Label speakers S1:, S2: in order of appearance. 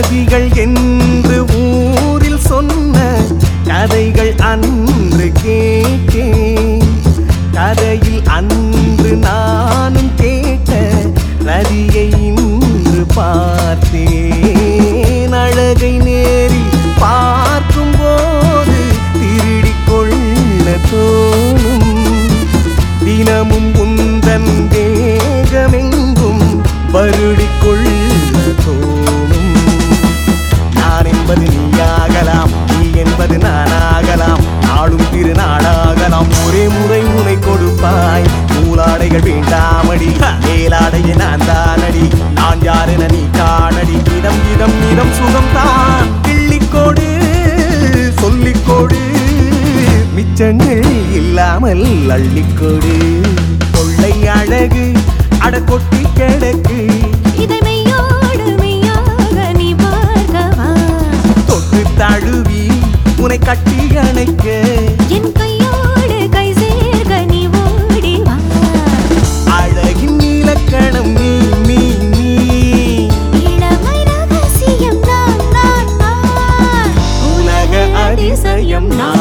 S1: சகிகள் என்று ஊரில் சொன்ன கதைகள் அன்று கேட்டேன் கதையில் அன்று நானும் கேட்ட நதியை இன்று பார்த்தேன் அழகை நேரில் பார்க்கும் போது திருடிக் கொள்ள தோணும் தினமும் உந்தன் தேகமெங்கும் வருடிக் கொள்ள தோணும் நான் என்பது நீயாகலாம் நீ என்பது நானாகலாம் நாளும் திருநாளாகலாம் ஒரே முறை உனை கொடுப்பாய் நூலாடைகள் வேண்டாமடி மேலாடையை நான் தானடி நான் யாரென நீ காணடி இதம் இதம் இதம் சுகம் தான் கிள்ளிக்கோடு சொல்லிக்கோடு மிச்சங்கள் இல்லாமல் அள்ளிக்கொடு கொள்ளை அழகு அட கொட்டி கிடக்கு
S2: இதை மெய்யோடு மெய்யாக நீ பார்க்கவா
S1: தொட்டு தழுவி உன்னை கட்டி அணைக்க
S2: என் கையோடு கை சேர்க்க நீ ஓடி வா
S1: அழகின் நீலக்கணம் நீ நீ நீ
S2: இளமை ரகசியம் நான் நான் நான்
S1: உலக அதிசயம் நான்